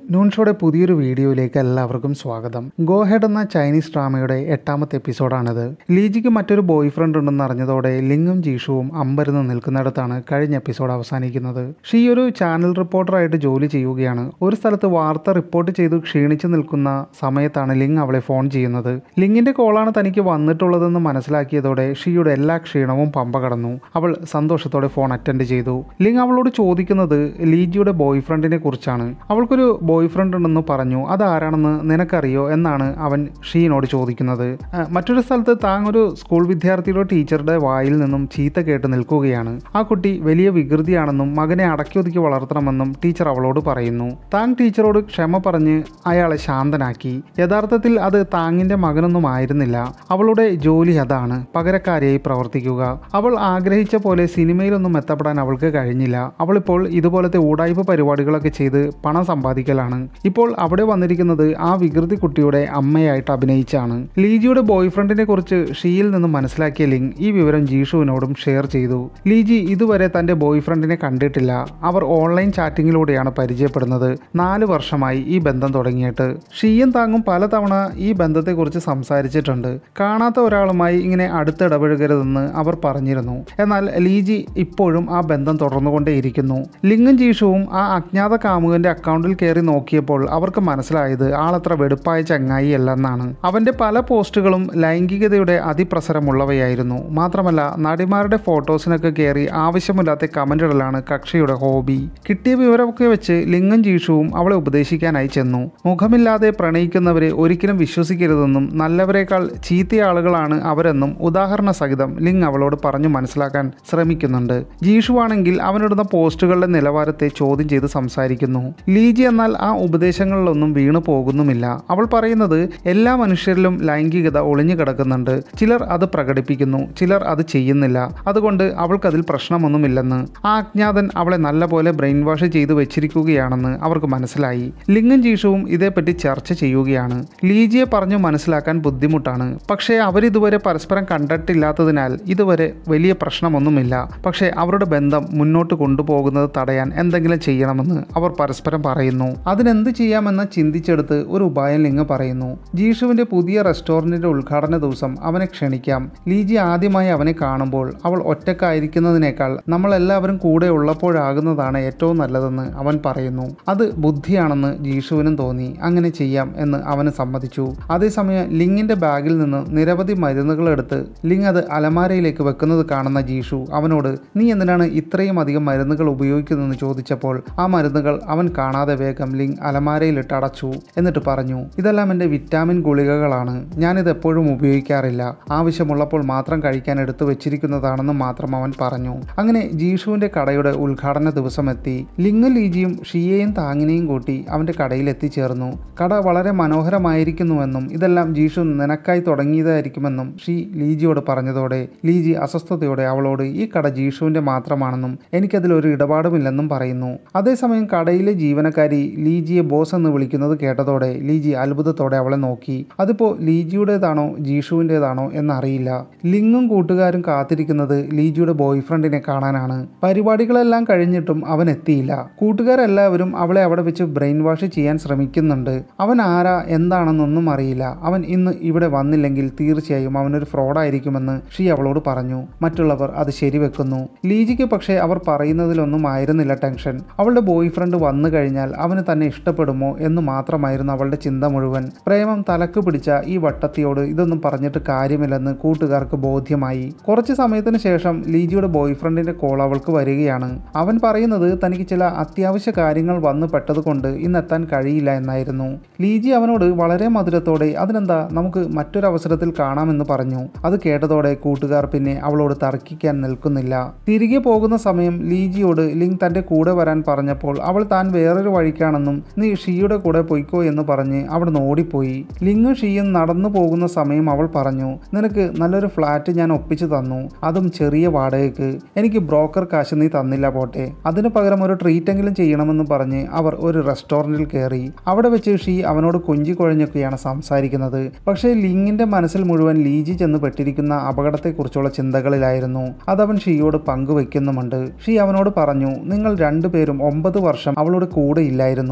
നൂൺഷോയുടെ പുതിയൊരു വീഡിയോയിലേക്ക് എല്ലാവർക്കും സ്വാഗതം ഗോ ഹെഡ് എന്ന ചൈനീസ് ഡ്രാമയുടെ എട്ടാമത്തെ എപ്പിസോഡാണിത് ലീജിക്ക് മറ്റൊരു ബോയ് ഫ്രണ്ട് ഉണ്ടെന്ന് അറിഞ്ഞതോടെ ലിങ്ങും ജീഷുവും അമ്പരന്ന് നിൽക്കുന്നിടത്താണ് കഴിഞ്ഞ എപ്പിസോഡ് അവസാനിക്കുന്നത് ഷീ ഒരു ചാനൽ റിപ്പോർട്ടറായിട്ട് ജോലി ചെയ്യുകയാണ് ഒരു സ്ഥലത്ത് വാർത്ത റിപ്പോർട്ട് ചെയ്ത് ക്ഷീണിച്ചു നിൽക്കുന്ന സമയത്താണ് ലിങ് അവളെ ഫോൺ ചെയ്യുന്നത് ലിങ്ങിന്റെ കോളാണ് തനിക്ക് വന്നിട്ടുള്ളതെന്ന് മനസ്സിലാക്കിയതോടെ ഷീയുടെ എല്ലാ ക്ഷീണവും പമ്പ കടന്നു അവൾ സന്തോഷത്തോടെ ഫോൺ അറ്റൻഡ് ചെയ്തു ലിങ് അവളോട് ചോദിക്കുന്നത് ലീജിയുടെ ബോയ് ഫ്രണ്ടിനെ കുറിച്ചാണ് അവൾക്കൊരു ബോയ് ഫ്രണ്ട് ഉണ്ടെന്ന് പറഞ്ഞു അതാരാണെന്ന് നിനക്കറിയോ എന്നാണ് അവൻ ഷീനോട് ചോദിക്കുന്നത് ആ, മറ്റൊരു സ്ഥലത്ത് താങ്കൾ ഒരു സ്കൂൾ വിദ്യാർത്ഥിയുടെ ടീച്ചറുടെ വായിൽ നിന്നും ചീത്ത കേട്ട് നിൽക്കുകയാണ് ആ കുട്ടി വലിയ വികൃതിയാണെന്നും മകനെ അടക്കി ഒതുക്കി വളർത്തണമെന്നും ടീച്ചർ അവളോട് പറയുന്നു താങ് ടീച്ചറോട് ക്ഷമ പറഞ്ഞ് അയാളെ ശാന്തനാക്കി യഥാർത്ഥത്തിൽ അത് താങ്ങിന്റെ മകനൊന്നും ആയിരുന്നില്ല അവളുടെ ജോലി അതാണ് പകരക്കാരിയായി പ്രവർത്തിക്കുക അവൾ ആഗ്രഹിച്ച പോലെ സിനിമയിലൊന്നും എത്തപ്പെടാൻ അവൾക്ക് കഴിഞ്ഞില്ല അവളിപ്പോൾ ഇതുപോലത്തെ ഊടായ്പ പരിപാടികളൊക്കെ ചെയ്ത് പണം സമ്പാദിക്കലാണ് ഇപ്പോൾ അവിടെ വന്നിരിക്കുന്നത് ആ വികൃതി കുട്ടിയുടെ അമ്മയായിട്ട് അഭിനയിച്ചാണ് ലീജിയുടെ ബോയ് ഫ്രണ്ടിനെ കുറിച്ച് ഷീയിൽ നിന്നും മനസ്സിലാക്കിയ ലിങ് ഈ വിവരം ജീഷുവിനോടും ഷെയർ ചെയ്തു ലീജി ഇതുവരെ തന്റെ ബോയ് ഫ്രണ്ടിനെ കണ്ടിട്ടില്ല അവർ ഓൺലൈൻ ചാറ്റിങ്ങിലൂടെയാണ് പരിചയപ്പെടുന്നത് നാല് വർഷമായി ഈ ബന്ധം തുടങ്ങിയിട്ട് ഷീയും താങ്ങും പലതവണ ഈ ബന്ധത്തെക്കുറിച്ച് സംസാരിച്ചിട്ടുണ്ട് കാണാത്ത ഒരാളുമായി ഇങ്ങനെ അടുത്തിടപഴകരുതെന്ന് അവർ പറഞ്ഞിരുന്നു എന്നാൽ ലീജി ഇപ്പോഴും ആ ബന്ധം തുടർന്നുകൊണ്ടേയിരിക്കുന്നു ലിങ്ങും ജീഷുവും ആ അജ്ഞാത കാമുകന്റെ അക്കൗണ്ടിൽ കയറി നോക്കിയപ്പോൾ അവർക്ക് മനസ്സിലായത് ആളത്ര വെടുപ്പായ ചങ്ങായി അല്ലെന്നാണ് അവന്റെ പല പോസ്റ്റുകളും ലൈംഗികതയുടെ അതിപ്രസരമുള്ളവയായിരുന്നു മാത്രമല്ല നടിമാരുടെ ഫോട്ടോസിനൊക്കെ കയറി ആവശ്യമില്ലാത്ത കമന്റ് ഇടലാണ് കക്ഷിയുടെ ഹോബി കിട്ടിയ വിവരമൊക്കെ വെച്ച് ലിങ്ങും ജീഷുവും അവളെ ഉപദേശിക്കാനായി ചെന്നു മുഖമില്ലാതെ പ്രണയിക്കുന്നവരെ ഒരിക്കലും വിശ്വസിക്കരുതെന്നും നല്ലവരെക്കാൾ ചീത്ത ആളുകളാണ് അവരെന്നും ഉദാഹരണ സഹിതം ലിങ് അവളോട് പറഞ്ഞു മനസ്സിലാക്കാൻ ശ്രമിക്കുന്നുണ്ട് ജീഷു ആണെങ്കിൽ അവനിടുന്ന പോസ്റ്റുകളുടെ നിലവാരത്തെ ചോദ്യം ചെയ്ത് സംസാരിക്കുന്നു ലീജി എന്നാൽ ആ ഉപദേശങ്ങളിലൊന്നും വീണു പോകുന്നുമില്ല അവൾ പറയുന്നത് എല്ലാ മനുഷ്യരിലും ലൈംഗികത ഒളിഞ്ഞു കിടക്കുന്നുണ്ട് ചിലർ അത് പ്രകടിപ്പിക്കുന്നു ചിലർ അത് ചെയ്യുന്നില്ല അതുകൊണ്ട് അവൾക്കതിൽ പ്രശ്നമൊന്നുമില്ലെന്ന് ആ അജ്ഞാതൻ അവളെ നല്ലപോലെ ബ്രെയിൻ വാഷ് ചെയ്തു വെച്ചിരിക്കുകയാണെന്ന് അവർക്ക് മനസ്സിലായി ലിംഗും ജീഷുവും ഇതേപ്പറ്റി ചർച്ച ചെയ്യുകയാണ് ലീജിയെ പറഞ്ഞു മനസ്സിലാക്കാൻ ബുദ്ധിമുട്ടാണ് പക്ഷേ അവരിതുവരെ പരസ്പരം കണ്ടിട്ടില്ലാത്തതിനാൽ ഇതുവരെ വലിയ പ്രശ്നമൊന്നുമില്ല പക്ഷേ അവരുടെ ബന്ധം മുന്നോട്ട് കൊണ്ടുപോകുന്നത് തടയാൻ എന്തെങ്കിലും ചെയ്യണമെന്ന് അവർ പരസ്പരം പറയുന്നു അതിനെന്ത് ചെയ്യാമെന്ന് ചിന്തിച്ചെടുത്ത് ഒരു ഉപായം ലിംഗ് പറയുന്നു ജീഷുവിന്റെ പുതിയ റെസ്റ്റോറൻറ്റിന്റെ ഉദ്ഘാടന ദിവസം അവനെ ക്ഷണിക്കാം ലീജി ആദ്യമായി അവനെ കാണുമ്പോൾ അവൾ ഒറ്റക്കായിരിക്കുന്നതിനേക്കാൾ നമ്മളെല്ലാവരും കൂടെ ഉള്ളപ്പോഴാകുന്നതാണ് ഏറ്റവും നല്ലതെന്ന് അവൻ പറയുന്നു അത് ബുദ്ധിയാണെന്ന് ജീഷുവിനും തോന്നി അങ്ങനെ ചെയ്യാം എന്ന് അവന് സമ്മതിച്ചു അതേസമയം ലിങ്ങിന്റെ ബാഗിൽ നിന്ന് നിരവധി മരുന്നുകൾ എടുത്ത് ലിങ് അത് അലമാരയിലേക്ക് വെക്കുന്നത് കാണുന്ന ജീഷു അവനോട് നീ എന്തിനാണ് ഇത്രയും അധികം മരുന്നുകൾ ഉപയോഗിക്കുന്നതെന്ന് ചോദിച്ചപ്പോൾ ആ മരുന്നുകൾ അവൻ കാണാതെ വേഗം ലിങ് അലമാരയിലിട്ട് അടച്ചു എന്നിട്ട് പറഞ്ഞു ഇതെല്ലാം എൻ്റെ വിറ്റാമിൻ ഗുളികകളാണ് ഞാനിത് എപ്പോഴും ഉപയോഗിക്കാറില്ല ആവശ്യമുള്ളപ്പോൾ മാത്രം കഴിക്കാൻ എടുത്തു വെച്ചിരിക്കുന്നതാണെന്ന് മാത്രം അവൻ പറഞ്ഞു അങ്ങനെ ജീഷുവിൻ്റെ കടയുടെ ഉദ്ഘാടന ദിവസം എത്തി ലിങ്ങും ലീജിയും ഷിയയും താങ്ങിനെയും കൂട്ടി അവൻ്റെ കടയിൽ എത്തിച്ചേർന്നു കട വളരെ മനോഹരമായിരിക്കുന്നുവെന്നും ഇതെല്ലാം ജീഷു നിനക്കായി തുടങ്ങിയതായിരിക്കുമെന്നും ഷീ ലീജിയോട് പറഞ്ഞതോടെ ലീജി അസ്വസ്ഥതയോടെ അവളോട് ഈ കട ജീഷുവിൻ്റെ മാത്രമാണെന്നും എനിക്കതിൽ ഒരു ഇടപാടുമില്ലെന്നും പറയുന്നു അതേസമയം കടയിലെ ജീവനക്കാരി ലീജിയെ ബോസ് എന്ന് വിളിക്കുന്നത് കേട്ടതോടെ ലീജി അത്ഭുതത്തോടെ അവളെ നോക്കി അതിപ്പോ ലീജിയുടേതാണോ ജീഷുവിൻ്റെതാണോ എന്നറിയില്ല ലിങ്ങും കൂട്ടുകാരും കാത്തിരിക്കുന്നത് ലീജിയുടെ ബോയ് ഫ്രണ്ടിനെ കാണാനാണ് പരിപാടികളെല്ലാം കഴിഞ്ഞിട്ടും അവൻ എത്തിയില്ല കൂട്ടുകാരെല്ലാവരും അവളെ അവിടെ വെച്ച് ബ്രെയിൻ വാഷ് ചെയ്യാൻ ശ്രമിക്കുന്നുണ്ട് അവൻ ആരാ എന്താണെന്നൊന്നും അറിയില്ല അവൻ ഇന്ന് ഇവിടെ വന്നില്ലെങ്കിൽ തീർച്ചയായും അവനൊരു ഫ്രോഡായിരിക്കുമെന്ന് ഷീ അവളോട് പറഞ്ഞു മറ്റുള്ളവർ അത് ശരിവെക്കുന്നു ലീജിക്ക് പക്ഷേ അവർ പറയുന്നതിലൊന്നും ആയിരുന്നില്ല ടെൻഷൻ അവളുടെ ബോയ് ഫ്രണ്ട് വന്നു കഴിഞ്ഞാൽ അവന് തന്നെ ഇഷ്ടപ്പെടുമോ എന്ന് മാത്രമായിരുന്നു അവളുടെ ചിന്ത മുഴുവൻ പ്രേമം തലക്ക് പിടിച്ച ഈ വട്ടത്തിയോട് ഇതൊന്നും പറഞ്ഞിട്ട് കാര്യമില്ലെന്ന് കൂട്ടുകാർക്ക് ബോധ്യമായി കുറച്ച് സമയത്തിന് ശേഷം ലീജിയുടെ ബോയ് ഫ്രണ്ടിന്റെ കോൾ അവൾക്ക് വരികയാണ് അവൻ പറയുന്നത് തനിക്ക് ചില അത്യാവശ്യ കാര്യങ്ങൾ വന്നു പെട്ടതുകൊണ്ട് ഇന്നെത്താൻ കഴിയില്ല എന്നായിരുന്നു ലീജി അവനോട് വളരെ മധുരത്തോടെ അതിനെന്താ നമുക്ക് മറ്റൊരവസരത്തിൽ കാണാമെന്ന് പറഞ്ഞു അത് കേട്ടതോടെ കൂട്ടുകാർ പിന്നെ അവളോട് തർക്കിക്കാൻ നിൽക്കുന്നില്ല തിരികെ പോകുന്ന സമയം ലീജിയോട് ലിങ് തന്റെ കൂടെ വരാൻ പറഞ്ഞപ്പോൾ അവൾ താൻ വേറൊരു വഴിക്കാണെന്നും നീ ഷീയുടെ കൂടെ പൊയ്ക്കോ എന്ന് പറഞ്ഞ് അവിടുന്ന് ഓടിപ്പോയി ലിങ്ങും ഷീയും നടന്നു പോകുന്ന സമയം അവൾ പറഞ്ഞു നിനക്ക് നല്ലൊരു ഫ്ലാറ്റ് ഞാൻ ഒപ്പിച്ചു തന്നു അതും ചെറിയ വാടകയ്ക്ക് എനിക്ക് ബ്രോക്കർ കാശ് നീ തന്നില്ല പോട്ടെ അതിനു പകരം ഒരു ട്രീറ്റെങ്കിലും ചെയ്യണമെന്ന് പറഞ്ഞ് അവർ ഒരു റെസ്റ്റോറൻറ്റിൽ കയറി അവിടെ വെച്ച് ഷീ അവനോട് കൊഞ്ചി കുഴഞ്ഞൊക്കെയാണ് സംസാരിക്കുന്നത് പക്ഷേ ലിങ്ങിന്റെ മനസ്സിൽ മുഴുവൻ ലീജി ചെന്ന് പെട്ടിരിക്കുന്ന അപകടത്തെക്കുറിച്ചുള്ള ചിന്തകളിലായിരുന്നു അതവൻ ഷീയോട് പങ്കുവെക്കുന്നുമുണ്ട് ഷീ അവനോട് പറഞ്ഞു നിങ്ങൾ രണ്ടുപേരും ഒമ്പത് വർഷം അവളുടെ കൂടെ ഇല്ലായിരുന്നു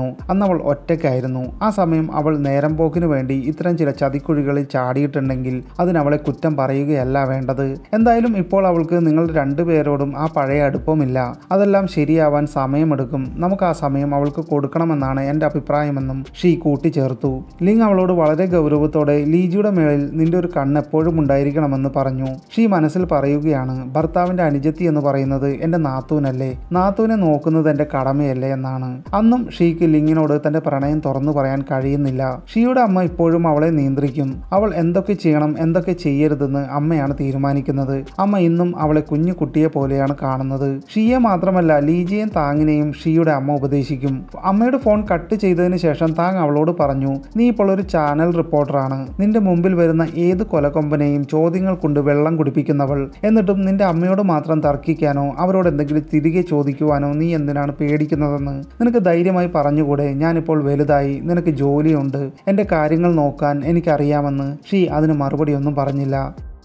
ഉണ്ടായിരുന്നു അന്ന് അവൾ ഒറ്റയ്ക്കായിരുന്നു ആ സമയം അവൾ നേരം പോക്കിനു വേണ്ടി ഇത്തരം ചില ചതിക്കുഴികളിൽ ചാടിയിട്ടുണ്ടെങ്കിൽ അതിനവളെ കുറ്റം പറയുകയല്ല വേണ്ടത് എന്തായാലും ഇപ്പോൾ അവൾക്ക് നിങ്ങൾ രണ്ടുപേരോടും ആ പഴയ അടുപ്പമില്ല അതെല്ലാം ശരിയാവാൻ സമയമെടുക്കും നമുക്ക് ആ സമയം അവൾക്ക് കൊടുക്കണമെന്നാണ് എൻ്റെ അഭിപ്രായമെന്നും ഷീ കൂട്ടിച്ചേർത്തു ലിങ് അവളോട് വളരെ ഗൗരവത്തോടെ ലീജിയുടെ മേളിൽ നിന്റെ ഒരു കണ്ണ് എപ്പോഴും ഉണ്ടായിരിക്കണമെന്ന് പറഞ്ഞു ഷീ മനസ്സിൽ പറയുകയാണ് ഭർത്താവിന്റെ അനുജത്തി എന്ന് പറയുന്നത് എൻ്റെ നാത്തൂനല്ലേ നാത്തൂനെ നോക്കുന്നത് എൻ്റെ കടമയല്ലേ എന്നാണ് അന്നും ഷീക്ക് ലിങ്ങിനോട് തന്റെ പ്രണയം തുറന്നു പറയാൻ കഴിയുന്നില്ല ഷീയുടെ അമ്മ ഇപ്പോഴും അവളെ നിയന്ത്രിക്കും അവൾ എന്തൊക്കെ ചെയ്യണം എന്തൊക്കെ ചെയ്യരുതെന്ന് അമ്മയാണ് തീരുമാനിക്കുന്നത് അമ്മ ഇന്നും അവളെ കുഞ്ഞു കുട്ടിയെ പോലെയാണ് കാണുന്നത് ഷീയെ മാത്രമല്ല ലീജിയെയും താങ്ങിനെയും ഷീയുടെ അമ്മ ഉപദേശിക്കും അമ്മയുടെ ഫോൺ കട്ട് ചെയ്തതിന് ശേഷം താങ് അവളോട് പറഞ്ഞു നീ ഇപ്പോൾ ഒരു ചാനൽ റിപ്പോർട്ടറാണ് നിന്റെ മുമ്പിൽ വരുന്ന ഏത് കൊലക്കൊമ്പനെയും ചോദ്യങ്ങൾ കൊണ്ട് വെള്ളം കുടിപ്പിക്കുന്നവൾ എന്നിട്ടും നിന്റെ അമ്മയോട് മാത്രം തർക്കിക്കാനോ അവരോട് എന്തെങ്കിലും തിരികെ ചോദിക്കുവാനോ നീ എന്തിനാണ് പേടിക്കുന്നതെന്ന് നിനക്ക് ധൈര്യമായി പറഞ്ഞുകൂടെ ഞാനിപ്പോൾ വലുതായി നിനക്ക് ജോലിയുണ്ട് എൻ്റെ കാര്യങ്ങൾ നോക്കാൻ എനിക്കറിയാമെന്ന് ഷീ അതിന് മറുപടി ഒന്നും പറഞ്ഞില്ല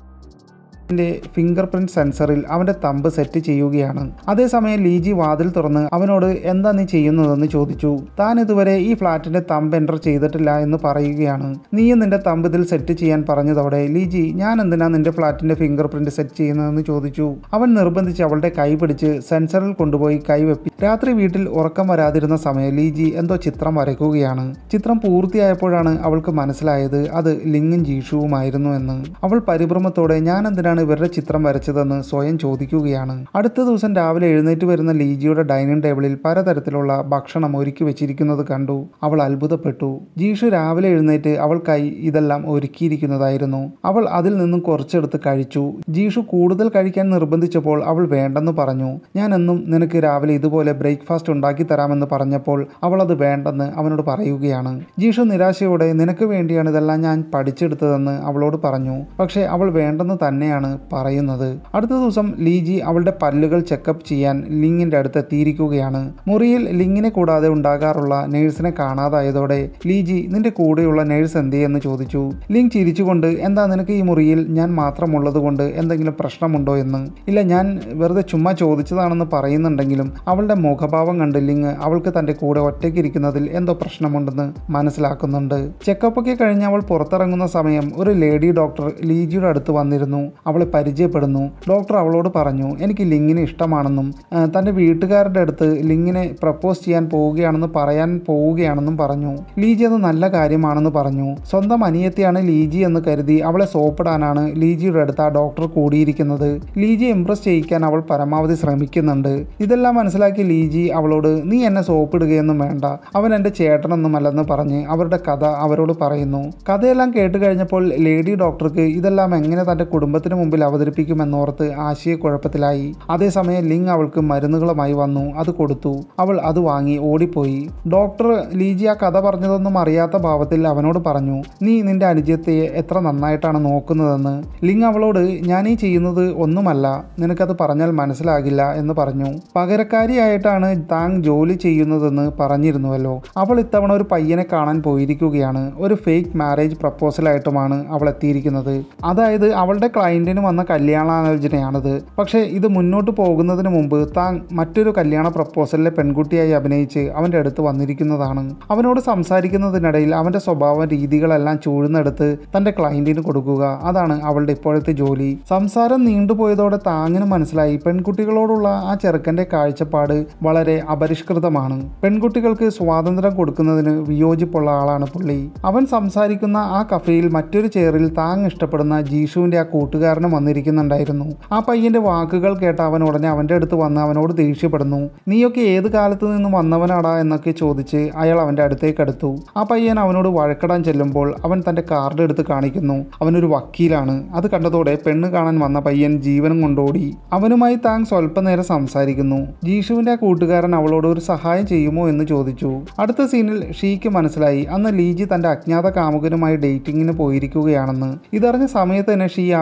ന്റെ ഫിംഗർ പ്രിന്റ് സെൻസറിൽ അവന്റെ തമ്പ് സെറ്റ് ചെയ്യുകയാണ് അതേസമയം ലീജി വാതിൽ തുറന്ന് അവനോട് എന്താ നീ ചെയ്യുന്നതെന്ന് ചോദിച്ചു താൻ ഇതുവരെ ഈ ഫ്ലാറ്റിന്റെ തമ്പ് എൻ്റർ ചെയ്തിട്ടില്ല എന്ന് പറയുകയാണ് നീയും നിന്റെ തമ്പ് ഇതിൽ സെറ്റ് ചെയ്യാൻ പറഞ്ഞതോടെ ലീജി ഞാൻ എന്തിനാ നിന്റെ ഫ്ലാറ്റിന്റെ ഫിംഗർ പ്രിന്റ് സെറ്റ് ചെയ്യുന്നതെന്ന് ചോദിച്ചു അവൻ നിർബന്ധിച്ച് അവളുടെ കൈ പിടിച്ച് സെൻസറിൽ കൊണ്ടുപോയി കൈവെപ്പി രാത്രി വീട്ടിൽ ഉറക്കം വരാതിരുന്ന സമയം ലീജി എന്തോ ചിത്രം വരയ്ക്കുകയാണ് ചിത്രം പൂർത്തിയായപ്പോഴാണ് അവൾക്ക് മനസ്സിലായത് അത് ലിങ്ങും ജീഷുവുമായിരുന്നു എന്ന് അവൾ പരിഭ്രമത്തോടെ ഞാൻ എന്തിനാണ് ഇവരുടെ ചിത്രം വരച്ചതെന്ന് സ്വയം ചോദിക്കുകയാണ് അടുത്ത ദിവസം രാവിലെ എഴുന്നേറ്റ് വരുന്ന ലീജിയുടെ ഡൈനിങ് ടേബിളിൽ പലതരത്തിലുള്ള ഭക്ഷണം ഒരുക്കി വെച്ചിരിക്കുന്നത് കണ്ടു അവൾ അത്ഭുതപ്പെട്ടു ജീഷു രാവിലെ എഴുന്നേറ്റ് അവൾക്കായി ഇതെല്ലാം ഒരുക്കിയിരിക്കുന്നതായിരുന്നു അവൾ അതിൽ നിന്നും കുറച്ചെടുത്ത് കഴിച്ചു ജീഷു കൂടുതൽ കഴിക്കാൻ നിർബന്ധിച്ചപ്പോൾ അവൾ വേണ്ടെന്ന് പറഞ്ഞു ഞാൻ എന്നും നിനക്ക് രാവിലെ ഇതുപോലെ ബ്രേക്ക്ഫാസ്റ്റ് ഉണ്ടാക്കി തരാമെന്ന് പറഞ്ഞപ്പോൾ അവൾ അത് വേണ്ടെന്ന് അവനോട് പറയുകയാണ് ജീഷു നിരാശയോടെ നിനക്ക് വേണ്ടിയാണ് ഇതെല്ലാം ഞാൻ പഠിച്ചെടുത്തതെന്ന് അവളോട് പറഞ്ഞു പക്ഷേ അവൾ വേണ്ടെന്ന് തന്നെയാണ് പറയുന്നത് അടുത്ത ദിവസം ലീജി അവളുടെ പല്ലുകൾ ചെക്കപ്പ് ചെയ്യാൻ ലിങ്ങിന്റെ അടുത്ത് എത്തിയിരിക്കുകയാണ് മുറിയിൽ ലിങ്ങിനെ കൂടാതെ ഉണ്ടാകാറുള്ള നേഴ്സിനെ കാണാതായതോടെ ലീജി നിന്റെ കൂടെയുള്ള നേഴ്സ് എന്തേ എന്ന് ചോദിച്ചു ലിങ് ചിരിച്ചുകൊണ്ട് എന്താ നിനക്ക് ഈ മുറിയിൽ ഞാൻ മാത്രമുള്ളത് കൊണ്ട് എന്തെങ്കിലും പ്രശ്നമുണ്ടോ എന്ന് ഇല്ല ഞാൻ വെറുതെ ചുമ്മാ ചോദിച്ചതാണെന്ന് പറയുന്നുണ്ടെങ്കിലും അവളുടെ മുഖഭാവം കണ്ട് ലിങ് അവൾക്ക് തന്റെ കൂടെ ഒറ്റയ്ക്കിരിക്കുന്നതിൽ എന്തോ പ്രശ്നമുണ്ടെന്ന് മനസ്സിലാക്കുന്നുണ്ട് ചെക്കപ്പൊക്കെ കഴിഞ്ഞ് അവൾ പുറത്തിറങ്ങുന്ന സമയം ഒരു ലേഡി ഡോക്ടർ ലീജിയുടെ അടുത്ത് വന്നിരുന്നു അവളെ പരിചയപ്പെടുന്നു ഡോക്ടർ അവളോട് പറഞ്ഞു എനിക്ക് ലിങ്ങിനെ ഇഷ്ടമാണെന്നും ആ, തൻ്റെ വീട്ടുകാരുടെ അടുത്ത് ലിങ്ങിനെ പ്രപ്പോസ് ചെയ്യാൻ പോവുകയാണെന്ന് പറയാൻ പോവുകയാണെന്നും പറഞ്ഞു ലീജി അത് നല്ല കാര്യമാണെന്ന് പറഞ്ഞു സ്വന്തം അനിയത്തിയാണ് ലീജി എന്ന് കരുതി അവളെ സോപ്പിടാനാണ് ലീജിയുടെ അടുത്ത് ആ ഡോക്ടർ കൂടിയിരിക്കുന്നത് ലീജിയെ ഇംപ്രസ് ചെയ്യിക്കാൻ അവൾ പരമാവധി ശ്രമിക്കുന്നുണ്ട് ഇതെല്ലാം മനസ്സിലാക്കി ലീജി അവളോട് നീ എന്നെ സോപ്പിടുകയൊന്നും വേണ്ട അവൻ എൻ്റെ ചേട്ടനൊന്നുമല്ലെന്ന് പറഞ്ഞ് അവരുടെ കഥ അവരോട് പറയുന്നു കഥയെല്ലാം കേട്ട് കഴിഞ്ഞപ്പോൾ ലേഡി ഡോക്ടർക്ക് ഇതെല്ലാം എങ്ങനെ തൻ്റെ കുടുംബത്തിന് മുമ്പിൽ അവതരിപ്പിക്കുമെന്നോർത്ത് ആശയക്കുഴപ്പത്തിലായി അതേസമയം ലിങ് അവൾക്ക് മരുന്നുകളുമായി വന്നു അത് കൊടുത്തു അവൾ അത് വാങ്ങി ഓടിപ്പോയി ഡോക്ടർ ലീജി ആ കഥ പറഞ്ഞതൊന്നും അറിയാത്ത ഭാവത്തിൽ അവനോട് പറഞ്ഞു നീ നിന്റെ അനുജത്തെ എത്ര നന്നായിട്ടാണ് നോക്കുന്നതെന്ന് ലിങ് അവളോട് ഞാൻ ഈ ചെയ്യുന്നത് ഒന്നുമല്ല നിനക്കത് പറഞ്ഞാൽ മനസ്സിലാകില്ല എന്ന് പറഞ്ഞു പകരക്കാരിയായിട്ടാണ് താൻ ജോലി ചെയ്യുന്നതെന്ന് പറഞ്ഞിരുന്നുവല്ലോ അവൾ ഇത്തവണ ഒരു പയ്യനെ കാണാൻ പോയിരിക്കുകയാണ് ഒരു ഫേക്ക് മാരേജ് പ്രപ്പോസലായിട്ടുമാണ് അവൾ എത്തിയിരിക്കുന്നത് അതായത് അവളുടെ ക്ലയൻറ്റിന് വന്ന കല്യാണാലോചനയാണിത് പക്ഷേ ഇത് മുന്നോട്ട് പോകുന്നതിന് മുമ്പ് താൻ മറ്റൊരു കല്യാണ പ്രപ്പോസലിലെ പെൺകുട്ടിയായി അഭിനയിച്ച് അവൻ്റെ അടുത്ത് വന്നിരിക്കുന്നതാണ് അവനോട് സംസാരിക്കുന്നതിനിടയിൽ അവൻ്റെ സ്വഭാവ രീതികളെല്ലാം ചൂഴ്ന്നെടുത്ത് തൻ്റെ ക്ലയൻറ്റിന് കൊടുക്കുക അതാണ് അവളുടെ ഇപ്പോഴത്തെ ജോലി സംസാരം നീണ്ടുപോയതോടെ താങ്ങിന് മനസ്സിലായി പെൺകുട്ടികളോടുള്ള ആ ചെറുക്കൻ്റെ കാഴ്ചപ്പാട് വളരെ അപരിഷ്കൃതമാണ് പെൺകുട്ടികൾക്ക് സ്വാതന്ത്ര്യം കൊടുക്കുന്നതിന് വിയോജിപ്പുള്ള ആളാണ് പുള്ളി അവൻ സംസാരിക്കുന്ന ആ കഫേയിൽ മറ്റൊരു ചെയറിൽ താങ് ഇഷ്ടപ്പെടുന്ന ജീഷുവിൻ്റെ ആ കൂട്ടുകാരനും വന്നിരിക്കുന്നുണ്ടായിരുന്നു ആ പയ്യന്റെ വാക്കുകൾ കേട്ട അവൻ ഉടനെ അവൻ്റെ അടുത്ത് വന്ന് അവനോട് ദേഷ്യപ്പെടുന്നു നീയൊക്കെ ഏത് കാലത്ത് നിന്ന് വന്നവനാടാ എന്നൊക്കെ ചോദിച്ച് അയാൾ അവൻ്റെ അടുത്തേക്ക് അടുത്തു ആ പയ്യൻ അവനോട് വഴക്കിടാൻ ചെല്ലുമ്പോൾ അവൻ തൻ്റെ കാർഡ് എടുത്ത് കാണിക്കുന്നു അവനൊരു വക്കീലാണ് അത് കണ്ടതോടെ പെണ്ണ് കാണാൻ വന്ന പയ്യൻ ജീവനും കൊണ്ടോടി അവനുമായി താങ് സ്വല്പനേരം സംസാരിക്കുന്നു ജീഷുവിൻ്റെ ആ കൂട്ടുകാരൻ അവളോട് ഒരു സഹായം ചെയ്യുമോ എന്ന് ചോദിച്ചു അടുത്ത സീനിൽ ഷീക്ക് മനസ്സിലായി അന്ന് ലീജി തൻ്റെ അജ്ഞാത കാമുകനുമായി ഡേറ്റിങ്ങിന് പോയിരിക്കുകയാണെന്ന് ഇതറിഞ്ഞ സമയത്ത് തന്നെ ഷീ ആ വിവരം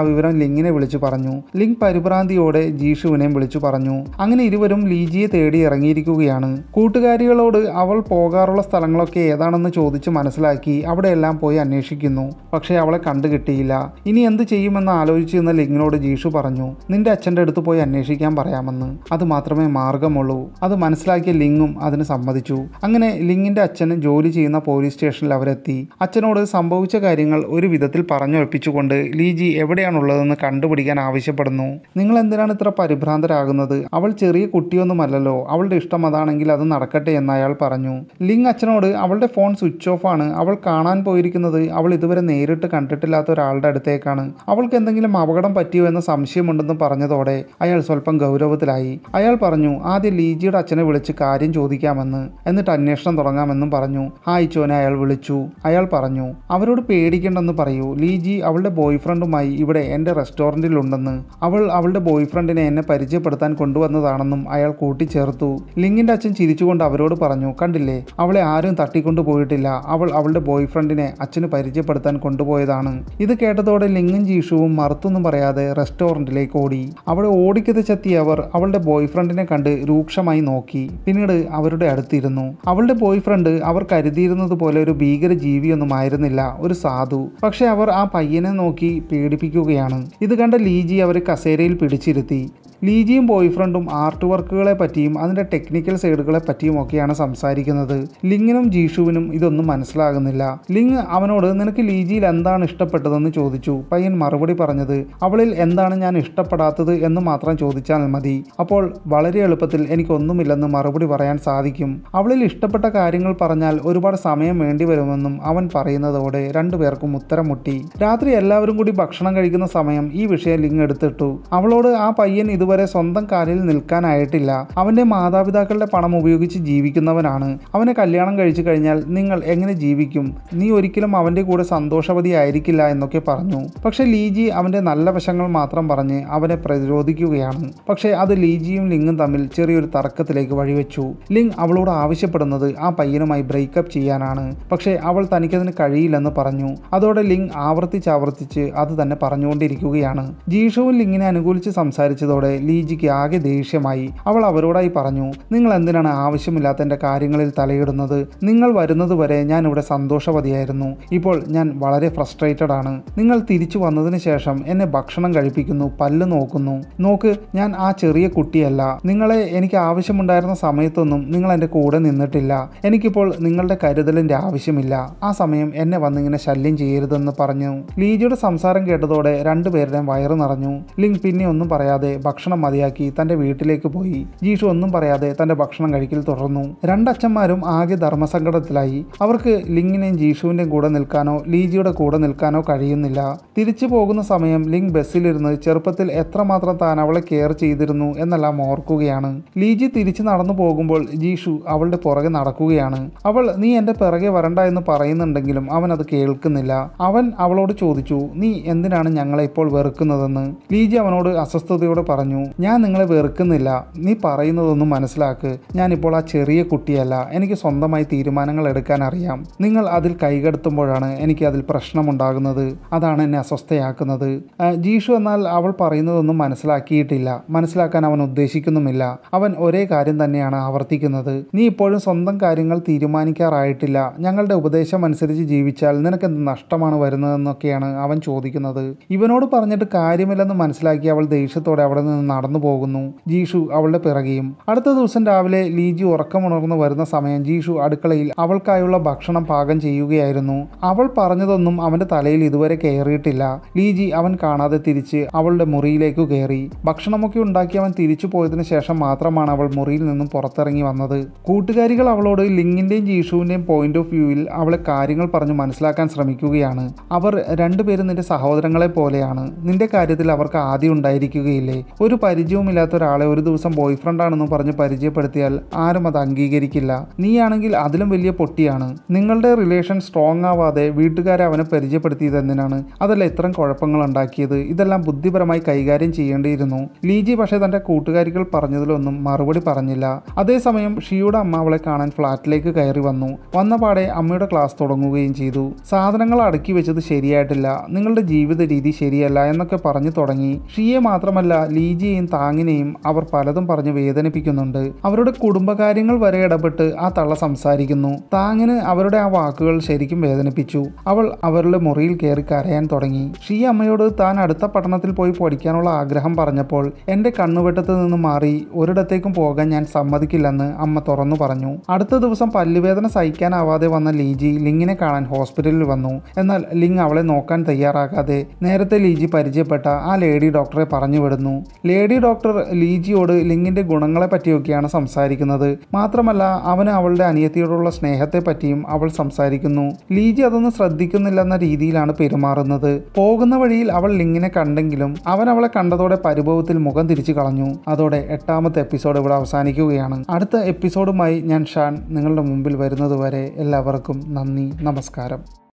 ലിങ്ങിനെ വിളിച്ചു പറഞ്ഞു ലിങ് പരിഭ്രാന്തിയോടെ ജീഷുവിനെയും വിളിച്ചു പറഞ്ഞു അങ്ങനെ ഇരുവരും ലീജിയെ തേടി ഇറങ്ങിയിരിക്കുകയാണ് കൂട്ടുകാരികളോട് അവൾ പോകാറുള്ള സ്ഥലങ്ങളൊക്കെ ഏതാണെന്ന് ചോദിച്ച് മനസ്സിലാക്കി അവിടെയെല്ലാം പോയി അന്വേഷിക്കുന്നു പക്ഷേ അവളെ കണ്ടു കിട്ടിയില്ല ഇനി എന്ത് ചെയ്യുമെന്ന് ആലോചിച്ചിരുന്ന ലിങ്ങിനോട് ജീഷു പറഞ്ഞു നിന്റെ അച്ഛൻ്റെ അടുത്ത് പോയി അന്വേഷിക്കാൻ പറയാമെന്ന് അത് മാത്രമേ മാർഗമുള്ളൂ അത് മനസ്സിലാക്കിയ ലിങ്ങും അതിന് സമ്മതിച്ചു അങ്ങനെ ലിങ്ങിന്റെ അച്ഛൻ ജോലി ചെയ്യുന്ന പോലീസ് സ്റ്റേഷനിൽ അവരെത്തി അച്ഛനോട് സംഭവിച്ച കാര്യങ്ങൾ ഒരു വിധത്തിൽ പറഞ്ഞൊഴിപ്പിച്ചുകൊണ്ട് ലീജി എവിടെയാണുള്ളതെന്ന് കണ്ടുപിടിക്കാൻ ആവശ്യപ്പെടുന്നു നിങ്ങൾ എന്തിനാണ് ഇത്ര പരിഭ്രാന്തരാകുന്നത് അവൾ ചെറിയ കുട്ടിയൊന്നുമല്ലല്ലോ അവളുടെ ഇഷ്ടം അതാണെങ്കിൽ അത് നടക്കട്ടെ എന്ന് അയാൾ പറഞ്ഞു ലിങ് അച്ഛനോട് അവളുടെ ഫോൺ സ്വിച്ച് ഓഫ് ആണ് അവൾ കാണാൻ പോയിരിക്കുന്നത് അവൾ ഇതുവരെ നേരിട്ട് കണ്ടിട്ടില്ലാത്ത ഒരാളുടെ അടുത്തേക്കാണ് അവൾക്ക് എന്തെങ്കിലും അപകടം പറ്റിയോ എന്ന സംശയമുണ്ടെന്ന് പറഞ്ഞതോടെ അയാൾ സ്വല്പം ഗൗരവത്തിലായി അയാൾ പറഞ്ഞു ആദ്യം ലീജിയുടെ അച്ഛനെ വിളിച്ച് കാര്യം ചോദിക്കാമെന്ന് എന്നിട്ട് അന്വേഷണം തുടങ്ങാമെന്നും പറഞ്ഞു ഹായ് ചോനെ അയാൾ വിളിച്ചു അയാൾ പറഞ്ഞു അവരോട് പേടിക്കണ്ടെന്ന് പറയൂ ലീജി അവളുടെ ബോയ് ഫ്രണ്ടുമായി ഇവിടെ എൻ്റെ റെസ്റ്റോറൻറ്റിലുണ്ടെന്ന് അവൾ അവളുടെ ബോയ് ഫ്രണ്ടിനെ എന്നെ പരിചയപ്പെടുത്താൻ കൊണ്ടുവന്നതാണെന്നും അയാൾ കൂട്ടിച്ചേർത്തു ലിങ്ങിൻ്റെ അച്ഛൻ ചിരിച്ചുകൊണ്ട് അവരോട് പറഞ്ഞു കണ്ടില്ലേ അവളെ ആരും തട്ടിക്കൊണ്ടു പോയിട്ടില്ല അവൾ അവളുടെ ബോയ് ഫ്രണ്ടിനെ അച്ഛന് പരിചയപ്പെടുത്താൻ കൊണ്ടുപോയതാണ് ഇത് കേട്ടതോടെ ലിങ്ങും ജീഷുവും മറുത്തൊന്നും പറയാതെ റെസ്റ്റോറൻറ്റിലേക്ക് ഓടി അവിടെ ഓടിക്കതച്ചെത്തിയ അവർ അവളുടെ ബോയ് ഫ്രണ്ടിനെ കണ്ട് രൂക്ഷമായി നോക്കി പിന്നീട് അവരുടെ അടുത്തിരുന്നു അവളുടെ ബോയ് ഫ്രണ്ട് അവർ കരുതിയിരുന്നത് പോലെ ഒരു ഭീകര ജീവിയൊന്നും ആയിരുന്നില്ല ഒരു സാധു പക്ഷെ അവർ ആ പയ്യനെ നോക്കി പേടിപ്പിക്കുകയാണ് ഇത് കണ്ട ലീജി അവരെ കസേരയിൽ പിടിച്ചിരുത്തി ലീജിയും ബോയ് ഫ്രണ്ടും ആർട്ട് വർക്കുകളെ പറ്റിയും അതിൻ്റെ ടെക്നിക്കൽ സൈഡുകളെ പറ്റിയും ഒക്കെയാണ് സംസാരിക്കുന്നത് ലിങ്ങിനും ജീഷുവിനും ഇതൊന്നും മനസ്സിലാകുന്നില്ല ലിങ് അവനോട് നിനക്ക് ലീജിയിൽ എന്താണ് ഇഷ്ടപ്പെട്ടതെന്ന് ചോദിച്ചു പയ്യൻ മറുപടി പറഞ്ഞത് അവളിൽ എന്താണ് ഞാൻ ഇഷ്ടപ്പെടാത്തത് എന്ന് മാത്രം ചോദിച്ചാൽ മതി അപ്പോൾ വളരെ എളുപ്പത്തിൽ എനിക്കൊന്നുമില്ലെന്ന് മറുപടി പറയാൻ സാധിക്കും അവളിൽ ഇഷ്ടപ്പെട്ട കാര്യങ്ങൾ പറഞ്ഞാൽ ഒരുപാട് സമയം വേണ്ടി വരുമെന്നും അവൻ പറയുന്നതോടെ രണ്ടുപേർക്കും ഉത്തരം മുട്ടി രാത്രി എല്ലാവരും കൂടി ഭക്ഷണം കഴിക്കുന്ന സമയം ഈ വിഷയം ലിങ് എടുത്തിട്ടു അവളോട് ആ പയ്യൻ ഇതുവരെ സ്വന്തം കാലിൽ നിൽക്കാനായിട്ടില്ല അവന്റെ മാതാപിതാക്കളുടെ പണം ഉപയോഗിച്ച് ജീവിക്കുന്നവനാണ് അവനെ കല്യാണം കഴിച്ചു കഴിഞ്ഞാൽ നിങ്ങൾ എങ്ങനെ ജീവിക്കും നീ ഒരിക്കലും അവന്റെ കൂടെ സന്തോഷവതി ആയിരിക്കില്ല എന്നൊക്കെ പറഞ്ഞു പക്ഷെ ലീജി അവന്റെ നല്ല വശങ്ങൾ മാത്രം പറഞ്ഞ് അവനെ പ്രതിരോധിക്കുകയാണ് പക്ഷേ അത് ലീജിയും ലിങ്ങും തമ്മിൽ ചെറിയൊരു തർക്കത്തിലേക്ക് വഴിവെച്ചു ലിങ് അവളോട് ആവശ്യപ്പെടുന്നത് ആ പയ്യനുമായി ബ്രേക്കപ്പ് ചെയ്യാനാണ് പക്ഷേ അവൾ തനിക്കതിന് കഴിയില്ലെന്ന് പറഞ്ഞു അതോടെ ലിങ് ആവർത്തിച്ചാവർത്തിച്ച് അത് തന്നെ പറഞ്ഞുകൊണ്ടിരിക്കുകയാണ് ജീഷുവും ലിങ്ങിനെ അനുകൂലിച്ച് സംസാരിച്ചതോടെ ലീജിക്ക് ആകെ ദേഷ്യമായി അവൾ അവരോടായി പറഞ്ഞു നിങ്ങൾ എന്തിനാണ് ആവശ്യമില്ലാത്ത എൻ്റെ കാര്യങ്ങളിൽ തലയിടുന്നത് നിങ്ങൾ വരുന്നത് വരെ ഞാൻ ഇവിടെ സന്തോഷവതിയായിരുന്നു ഇപ്പോൾ ഞാൻ വളരെ ഫ്രസ്ട്രേറ്റഡ് ആണ് നിങ്ങൾ തിരിച്ചു വന്നതിന് ശേഷം എന്നെ ഭക്ഷണം കഴിപ്പിക്കുന്നു പല്ല് നോക്കുന്നു നോക്ക് ഞാൻ ആ ചെറിയ കുട്ടിയല്ല നിങ്ങളെ എനിക്ക് ആവശ്യമുണ്ടായിരുന്ന സമയത്തൊന്നും നിങ്ങൾ എൻ്റെ കൂടെ നിന്നിട്ടില്ല എനിക്കിപ്പോൾ നിങ്ങളുടെ കരുതലിൻ്റെ ആവശ്യമില്ല ആ സമയം എന്നെ വന്നിങ്ങനെ ശല്യം ചെയ്യരുതെന്ന് പറഞ്ഞു ലീജിയുടെ സംസാരം കേട്ടതോടെ രണ്ടുപേരുടെയും വയറ് നിറഞ്ഞു ലിങ് പിന്നെ ഒന്നും പറയാതെ ഭക്ഷണം മതിയാക്കി തൻ്റെ വീട്ടിലേക്ക് പോയി ജീഷു ഒന്നും പറയാതെ തൻ്റെ ഭക്ഷണം കഴിക്കൽ തുടർന്നു രണ്ടച്ഛന്മാരും ആകെ ധർമ്മസങ്കടത്തിലായി അവർക്ക് ലിങ്ങിനെയും ജീഷുവിൻ്റെയും കൂടെ നിൽക്കാനോ ലീജിയുടെ കൂടെ നിൽക്കാനോ കഴിയുന്നില്ല തിരിച്ചു പോകുന്ന സമയം ലിങ് ബസ്സിലിരുന്ന് ചെറുപ്പത്തിൽ എത്രമാത്രം താൻ അവളെ കെയർ ചെയ്തിരുന്നു എന്നെല്ലാം ഓർക്കുകയാണ് ലീജി തിരിച്ചു നടന്നു പോകുമ്പോൾ ജീഷു അവളുടെ പുറകെ നടക്കുകയാണ് അവൾ നീ എൻ്റെ പിറകെ വരണ്ട എന്ന് പറയുന്നുണ്ടെങ്കിലും അവൻ അത് കേൾക്കുന്നില്ല അവൻ അവളോട് ചോദിച്ചു നീ എന്തിനാണ് ഞങ്ങളെ ഇപ്പോൾ വെറുക്കുന്നതെന്ന് ലീജി അവനോട് അസ്വസ്ഥതയോടെ പറഞ്ഞു ഞാൻ നിങ്ങളെ വെറുക്കുന്നില്ല നീ പറയുന്നതൊന്നും മനസ്സിലാക്ക് ഞാനിപ്പോൾ ആ ചെറിയ കുട്ടിയല്ല എനിക്ക് സ്വന്തമായി തീരുമാനങ്ങൾ എടുക്കാൻ അറിയാം നിങ്ങൾ അതിൽ കൈകടത്തുമ്പോഴാണ് എനിക്ക് അതിൽ പ്രശ്നമുണ്ടാകുന്നത് അതാണ് എന്നെ അസ്വസ്ഥയാക്കുന്നത് ആ, ജീഷു എന്നാൽ അവൾ പറയുന്നതൊന്നും മനസ്സിലാക്കിയിട്ടില്ല മനസ്സിലാക്കാൻ അവൻ ഉദ്ദേശിക്കുന്നുമില്ല അവൻ ഒരേ കാര്യം തന്നെയാണ് ആവർത്തിക്കുന്നത് നീ ഇപ്പോഴും സ്വന്തം കാര്യങ്ങൾ തീരുമാനിക്കാറായിട്ടില്ല ഞങ്ങളുടെ ഉപദേശം അനുസരിച്ച് ജീവിച്ചാൽ നിനക്കെന്ത് നഷ്ടമാണ് വരുന്നതെന്നൊക്കെയാണ് അവൻ ചോദിക്കുന്നത് ഇവനോട് പറഞ്ഞിട്ട് കാര്യമില്ലെന്ന് മനസ്സിലാക്കി അവൾ ദേഷ്യത്തോടെ അവിടെ നിന്ന് നടന്നു പോകുന്നു ജീഷു അവളുടെ പിറകെയും അടുത്ത ദിവസം രാവിലെ ലീജി ഉറക്കമുണർന്നു വരുന്ന സമയം ജീഷു അടുക്കളയിൽ അവൾക്കായുള്ള ഭക്ഷണം പാകം ചെയ്യുകയായിരുന്നു അവൾ പറഞ്ഞതൊന്നും അവന്റെ തലയിൽ ഇതുവരെ കയറിയിട്ടില്ല ലീജി അവൻ കാണാതെ തിരിച്ച് അവളുടെ മുറിയിലേക്ക് കയറി ഭക്ഷണമൊക്കെ ഉണ്ടാക്കി അവൻ തിരിച്ചു പോയതിനു ശേഷം മാത്രമാണ് അവൾ മുറിയിൽ നിന്നും പുറത്തിറങ്ങി വന്നത് കൂട്ടുകാരികൾ അവളോട് ലിങ്ങിന്റെയും ജീഷുവിന്റെയും പോയിന്റ് ഓഫ് വ്യൂവിൽ അവളെ കാര്യങ്ങൾ പറഞ്ഞു മനസ്സിലാക്കാൻ ശ്രമിക്കുകയാണ് അവർ രണ്ടുപേരും നിന്റെ സഹോദരങ്ങളെ പോലെയാണ് നിന്റെ കാര്യത്തിൽ അവർക്ക് ആദ്യം ഉണ്ടായിരിക്കുകയില്ലേ ഒരു ഒരു പരിചയവുമില്ലാത്ത ഒരാളെ ഒരു ദിവസം ബോയ് ഫ്രണ്ട് ആണെന്ന് പറഞ്ഞ് പരിചയപ്പെടുത്തിയാൽ ആരും അത് അംഗീകരിക്കില്ല നീയാണെങ്കിൽ അതിലും വലിയ പൊട്ടിയാണ് നിങ്ങളുടെ റിലേഷൻ സ്ട്രോങ് ആവാതെ വീട്ടുകാരെ അവനെ പരിചയപ്പെടുത്തിയത് എന്തിനാണ് അതല്ല ഇത്തരം കുഴപ്പങ്ങൾ ഉണ്ടാക്കിയത് ഇതെല്ലാം ബുദ്ധിപരമായി കൈകാര്യം ചെയ്യേണ്ടിയിരുന്നു ലീജി പക്ഷേ തന്റെ കൂട്ടുകാരികൾ പറഞ്ഞതിലൊന്നും മറുപടി പറഞ്ഞില്ല അതേസമയം ഷിയുടെ അമ്മ അവളെ കാണാൻ ഫ്ലാറ്റിലേക്ക് കയറി വന്നു വന്ന പാടെ അമ്മയുടെ ക്ലാസ് തുടങ്ങുകയും ചെയ്തു സാധനങ്ങൾ അടുക്കി വെച്ചത് ശരിയായിട്ടില്ല നിങ്ങളുടെ ജീവിത രീതി ശരിയല്ല എന്നൊക്കെ പറഞ്ഞു തുടങ്ങി ഷിയെ മാത്രമല്ല ലീജിയെയും താങ്ങിനെയും അവർ പലതും പറഞ്ഞ് വേദനിപ്പിക്കുന്നുണ്ട് അവരുടെ കുടുംബകാര്യങ്ങൾ വരെ ഇടപെട്ട് ആ തള്ള സംസാരിക്കുന്നു താങ്ങിന് അവരുടെ ആ വാക്കുകൾ ശരിക്കും വേദനിപ്പിച്ചു അവൾ അവരുടെ മുറിയിൽ കയറി കരയാൻ തുടങ്ങി ഷീ അമ്മയോട് താൻ അടുത്ത പട്ടണത്തിൽ പോയി പഠിക്കാനുള്ള ആഗ്രഹം പറഞ്ഞപ്പോൾ എൻ്റെ കണ്ണുവെട്ടത്ത് നിന്ന് മാറി ഒരിടത്തേക്കും പോകാൻ ഞാൻ സമ്മതിക്കില്ലെന്ന് അമ്മ തുറന്നു പറഞ്ഞു അടുത്ത ദിവസം പല്ലുവേദന സഹിക്കാനാവാതെ വന്ന ലീജി ലിങ്ങിനെ കാണാൻ ഹോസ്പിറ്റലിൽ വന്നു എന്നാൽ ലിങ് അവളെ നോക്കാൻ തയ്യാറാകാതെ നേരത്തെ ലീജി പരിചയപ്പെട്ട ആ ലേഡി ഡോക്ടറെ പറഞ്ഞു വിടുന്നു ലേഡി ഡോക്ടർ ലീജിയോട് ലിങ്ങിന്റെ ഗുണങ്ങളെ പറ്റിയൊക്കെയാണ് സംസാരിക്കുന്നത് മാത്രമല്ല അവന് അവളുടെ അനിയത്തിയോടുള്ള സ്നേഹത്തെ പറ്റിയും അവൾ സംസാരിക്കുന്നു ലീജി അതൊന്നും ശ്രദ്ധിക്കുന്നില്ലെന്ന രീതിയിലാണ് പെരുമാറുന്നത് പോകുന്ന വഴിയിൽ അവൾ ലിങ്ങിനെ കണ്ടെങ്കിലും അവൻ അവളെ കണ്ടതോടെ പരിഭവത്തിൽ മുഖം തിരിച്ചു കളഞ്ഞു അതോടെ എട്ടാമത്തെ എപ്പിസോഡ് ഇവിടെ അവസാനിക്കുകയാണ് അടുത്ത എപ്പിസോഡുമായി ഞാൻ ഷാൻ നിങ്ങളുടെ മുമ്പിൽ വരുന്നത് വരെ എല്ലാവർക്കും നന്ദി നമസ്കാരം